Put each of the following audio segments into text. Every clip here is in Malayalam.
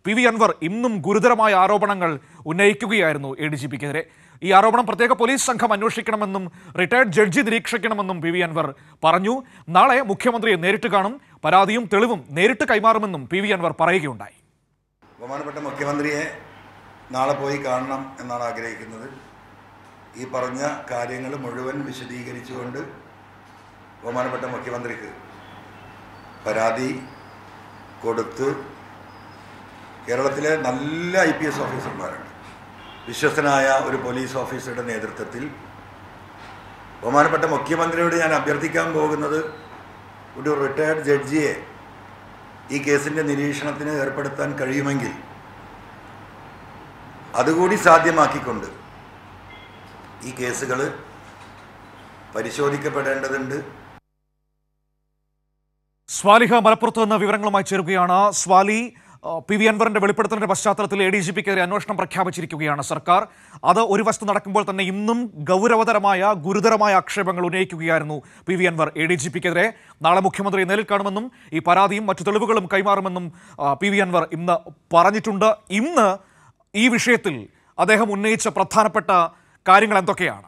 പി വി അൻവർ ഇന്നും ഗുരുതരമായ ആരോപണങ്ങൾ ഉന്നയിക്കുകയായിരുന്നു എ ഡി ജി പിക്കെതിരെ ഈ ആരോപണം പ്രത്യേക പോലീസ് സംഘം അന്വേഷിക്കണമെന്നും റിട്ടയർഡ് ജഡ്ജി നിരീക്ഷിക്കണമെന്നും പി വി അൻവർ പറഞ്ഞു നാളെ മുഖ്യമന്ത്രിയെ നേരിട്ട് കാണും പരാതിയും തെളിവും നേരിട്ട് കൈമാറുമെന്നും പി വി അൻവർ പറയുകയുണ്ടായി ബഹുമാനപ്പെട്ട മുഖ്യമന്ത്രിയെ നാളെ പോയി കാണണം എന്നാണ് ആഗ്രഹിക്കുന്നത് ഈ പറഞ്ഞ കാര്യങ്ങൾ മുഴുവൻ വിശദീകരിച്ചുകൊണ്ട് ബഹുമാനപ്പെട്ട മുഖ്യമന്ത്രിക്ക് പരാതി കൊടുത്ത് കേരളത്തിലെ നല്ല ഐ പി എസ് ഓഫീസർമാരുണ്ട് വിശ്വസ്തനായ ഒരു പോലീസ് ഓഫീസറുടെ നേതൃത്വത്തിൽ ബഹുമാനപ്പെട്ട മുഖ്യമന്ത്രിയോട് ഞാൻ അഭ്യർത്ഥിക്കാൻ പോകുന്നത് ഒരു റിട്ടയർഡ് ജഡ്ജിയെ ഈ കേസിൻ്റെ നിരീക്ഷണത്തിന് ഏർപ്പെടുത്താൻ കഴിയുമെങ്കിൽ അതുകൂടി സാധ്യമാക്കിക്കൊണ്ട് ഈ കേസുകൾ പരിശോധിക്കപ്പെടേണ്ടതുണ്ട് സ്വാലിഹ മലപ്പുറത്ത് നിന്ന് വിവരങ്ങളുമായി ചേരുകയാണ് സ്വാലി ആ, പി വി അൻവറിന്റെ വെളിപ്പെടുത്തലിന്റെ പശ്ചാത്തലത്തിൽ എ ഡി ജി പിക്കെതിരെ അന്വേഷണം പ്രഖ്യാപിച്ചിരിക്കുകയാണ് സർക്കാർ അത് ഒരു വസ്തു നടക്കുമ്പോൾ തന്നെ ഇന്നും ഗൗരവതരമായ ഗുരുതരമായ ആക്ഷേപങ്ങൾ ഉന്നയിക്കുകയായിരുന്നു P V Anvar A D G പിക്കെതിരെ നാളെ മുഖ്യമന്ത്രി നേരിൽ കാണുമെന്നും ഈ പരാതിയും മറ്റു തെളിവുകളും കൈമാറുമെന്നും ആ, പി വി അൻവർ ഇന്ന് പറഞ്ഞിട്ടുണ്ട് ഇന്ന് ഈ വിഷയത്തിൽ അദ്ദേഹം ഉന്നയിച്ച പ്രധാനപ്പെട്ട കാര്യങ്ങൾ എന്തൊക്കെയാണ്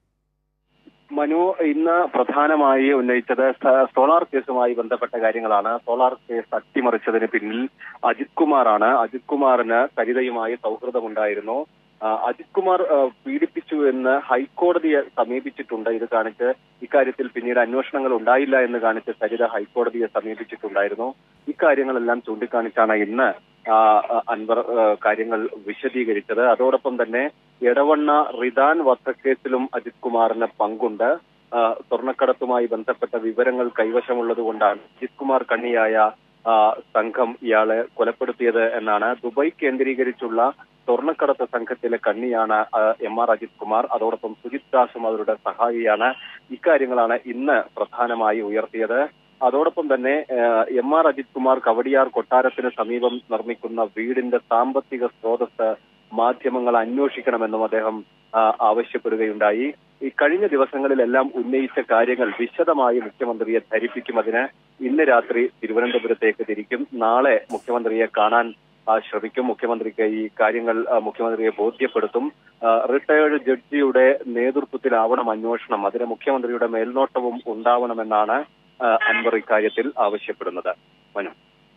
മനു ഇന്ന് പ്രധാനമായി ഉന്നയിച്ചത് സ- സോളാർ കേസുമായി ബന്ധപ്പെട്ട കാര്യങ്ങളാണ് സോളാർ കേസ് അട്ടിമറിച്ചതിന് പിന്നിൽ അജിത് കുമാറാണ് അജിത് കുമാറിന് സരിതയുമായി സൗഹൃദമുണ്ടായിരുന്നു ആ, അജിത് കുമാർ ആ, പീഡിപ്പിച്ചു എന്ന് ഹൈക്കോടതിയെ സമീപിച്ചിട്ടുണ്ട് ഇത് കാണിച്ച് ഇക്കാര്യത്തിൽ പിന്നീട് അന്വേഷണങ്ങൾ ഉണ്ടായില്ല എന്ന് കാണിച്ച് സരിത ഹൈക്കോടതിയെ സമീപിച്ചിട്ടുണ്ടായിരുന്നു ഇക്കാര്യങ്ങളെല്ലാം ചൂണ്ടിക്കാണിച്ചാണ് ഇന്ന് ആ, ആ, അൻവർ ആ, കാര്യങ്ങൾ വിശദീകരിച്ചത് അതോടൊപ്പം തന്നെ എടവണ്ണ റിദാൻ വധക്കേസിലും അജിത് കുമാറിന് പങ്കുണ്ട് ആ, സ്വർണ്ണക്കടത്തുമായി ബന്ധപ്പെട്ട വിവരങ്ങൾ കൈവശമുള്ളത് കൊണ്ടാണ് അജിത് കുമാർ കണ്ണിയായ ആ, സംഘം ഇയാളെ കൊലപ്പെടുത്തിയത് എന്നാണ് ദുബായ് കേന്ദ്രീകരിച്ചുള്ള സ്വർണ്ണക്കടത്ത് സംഘത്തിലെ കണ്ണിയാണ് ആ, എം ആർ അജിത് കുമാർ അതോടൊപ്പം സുജിത് ദാസും അവരുടെ സഹായിയാണ് ഇക്കാര്യങ്ങളാണ് ഇന്ന് പ്രധാനമായി ഉയർത്തിയത് അതോടൊപ്പം തന്നെ ആ, എം ആർ അജിത് കുമാർ കവടിയാർ കൊട്ടാരത്തിന് സമീപം നിർമ്മിക്കുന്ന വീടിന്റെ സാമ്പത്തിക സ്രോതസ് മാധ്യമങ്ങൾ അന്വേഷിക്കണമെന്നും അദ്ദേഹം ആ, ആവശ്യപ്പെടുകയുണ്ടായി ഈ കഴിഞ്ഞ ദിവസങ്ങളിലെല്ലാം ഉന്നയിച്ച കാര്യങ്ങൾ വിശദമായി മുഖ്യമന്ത്രിയെ ധരിപ്പിക്കും അതിന് ഇന്ന് രാത്രി തിരുവനന്തപുരത്തേക്ക് തിരിക്കും നാളെ മുഖ്യമന്ത്രിയെ കാണാൻ ആ, ശ്രമിക്കും മുഖ്യമന്ത്രിക്ക് ഈ കാര്യങ്ങൾ ആ, മുഖ്യമന്ത്രിയെ ബോധ്യപ്പെടുത്തും ആ, റിട്ടയേർഡ് ജഡ്ജിയുടെ നേതൃത്വത്തിലാവണം അന്വേഷണം അതിന് മുഖ്യമന്ത്രിയുടെ മേൽനോട്ടവും ഉണ്ടാവണമെന്നാണ് ആ, അൻവർ ഇക്കാര്യത്തിൽ ആവശ്യപ്പെടുന്നത് മനു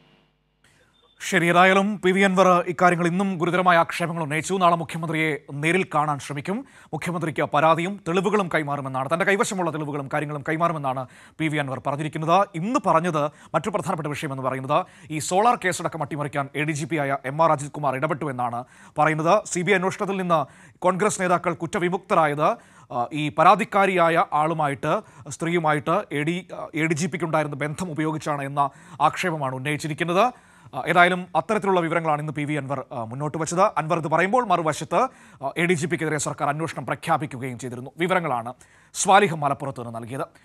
ശരി ഏതായാലും പി വി അൻവർ ഇക്കാര്യങ്ങൾ ഇന്നും ഗുരുതരമായ ആക്ഷേപങ്ങൾ ഉന്നയിച്ചു നാളെ മുഖ്യമന്ത്രിയെ നേരിൽ കാണാൻ ശ്രമിക്കും മുഖ്യമന്ത്രിക്ക് പരാതിയും തെളിവുകളും കൈമാറുമെന്നാണ് തന്റെ കൈവശമുള്ള തെളിവുകളും കാര്യങ്ങളും കൈമാറുമെന്നാണ് പി വി അൻവർ പറഞ്ഞിരിക്കുന്നത് ഇന്ന് പറഞ്ഞത് മറ്റു പ്രധാനപ്പെട്ട വിഷയം എന്ന് പറയുന്നത് ഈ സോളാർ കേസടക്കം അട്ടിമറിക്കാൻ എ ഡി ജി പി ആയ എം ആർ അജിത് കുമാർ ഇടപെട്ടു എന്നാണ് പറയുന്നത് സി ബി ഐ അന്വേഷണത്തിൽ നിന്ന് കോൺഗ്രസ് നേതാക്കൾ കുറ്റവിമുക്തരായത് ആ, ഈ പരാതിക്കാരിയായ ആളുമായിട്ട് സ്ത്രീയുമായിട്ട് A D A D G പിക്ക് ഉണ്ടായിരുന്ന ബന്ധം ഉപയോഗിച്ചാണ് എന്ന ആക്ഷേപമാണ് ഉന്നയിച്ചിരിക്കുന്നത് ആ, ഏതായാലും അത്തരത്തിലുള്ള വിവരങ്ങളാണ് ഇന്ന് പി വി അൻവർ ആ, മുന്നോട്ട് വെച്ചത് അൻവർ ഇത് പറയുമ്പോൾ മറുവശത്ത് എ ഡി ജി പിക്കെതിരെ സർക്കാർ അന്വേഷണം പ്രഖ്യാപിക്കുകയും ചെയ്തിരുന്നു വിവരങ്ങളാണ് സ്വാലിഹ് മലപ്പുറത്ത് നിന്ന് നൽകിയത്